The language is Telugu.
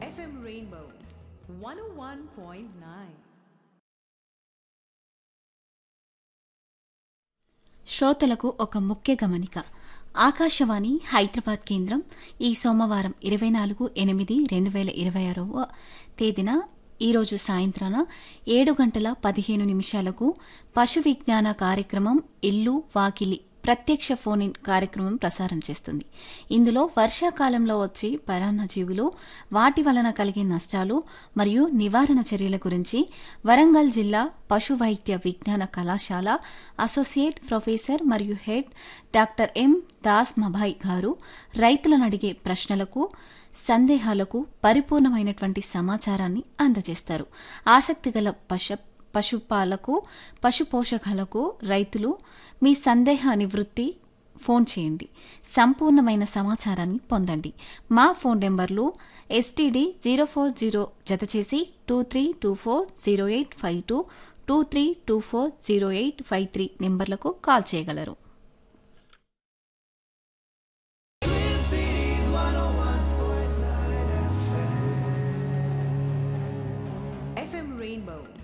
FM Rainbow 101.9. శ్రోతలకు ఒక ముఖ్య గమనిక ఆకాశవాణి హైదరాబాద్ కేంద్రం ఈ సోమవారం ఇరవై నాలుగు ఎనిమిది రెండు వేల ఇరవై ఆరవ తేదీన ఈరోజు సాయంత్రాన ఏడు గంటల పదిహేను నిమిషాలకు పశు విజ్ఞాన కార్యక్రమం ఇల్లు వాకిలి ప్రత్యక్ష ఫోన్ ఇన్ కార్యక్రమం ప్రసారం చేస్తుంది ఇందులో వర్షాకాలంలో వచ్చే పరాన్నజీవులు వాటి వలన కలిగే నష్టాలు మరియు నివారణ చర్యల గురించి వరంగల్ జిల్లా పశు వైద్య విజ్ఞాన కళాశాల అసోసియేట్ ప్రొఫెసర్ మరియు హెడ్ డాక్టర్ ఎం దాస్ మభాయ్ గారు రైతులను అడిగే ప్రశ్నలకు సందేహాలకు పరిపూర్ణమైనటువంటి సమాచారాన్ని అందజేస్తారు ఆసక్తిగల పశు పశుపాలకు పశు పోషకాలకు రైతులు మీ సందేహ నివృత్తి ఫోన్ చేయండి సంపూర్ణమైన సమాచారాన్ని పొందండి మా ఫోన్ నెంబర్లు ఎస్టీడీ జీరో ఫోర్ జీరో జత చేసి two three two four zero eight five two two three two four zero eight five three నెంబర్లకు కాల్ చేయగలరు